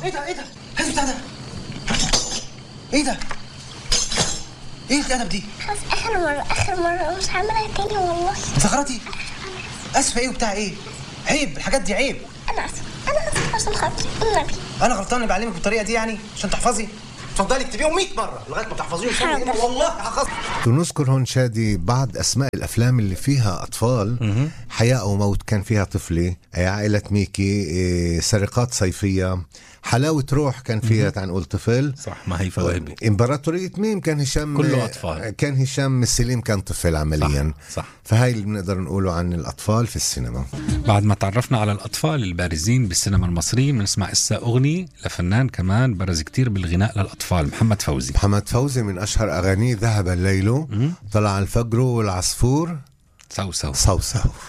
ايه ده ايه ده هات بتاع ده ايه ده ايه الادب دي خلاص اخر مرة اخر مرة مش هعملها تاني والله زغرتي اسفه ايه وبتاع ايه عيب الحاجات دي عيب انا اسف انا اسف عشان خاطري النبي انا غلطان اللي بعلمك بالطريقه دي يعني عشان تحفظي اتفضلي اكتبيهم 100 مره لغايه ما تحفظيهم حاضر. والله هحفظ ونذكر هون شادي بعض اسماء الافلام اللي فيها اطفال حياه او موت كان فيها طفله آه، عائله ميكي إيه، سرقات صيفيه حلاوه روح كان فيها تعال نقول طفل صح ما هي فوهبي امبراطورية ميم كان هشام كله أطفال. كان هشام سليم كان طفل عمليا صح، صح. فهاي اللي بنقدر نقوله عن الاطفال في السينما بعد ما تعرفنا على الأطفال البارزين بالسينما المصرية بنسمع إسا أغنية لفنان كمان برز كتير بالغناء للأطفال محمد فوزي محمد فوزي من اشهر اغانيه ذهب الليل طلع الفجر والعصفور سو سو صوصو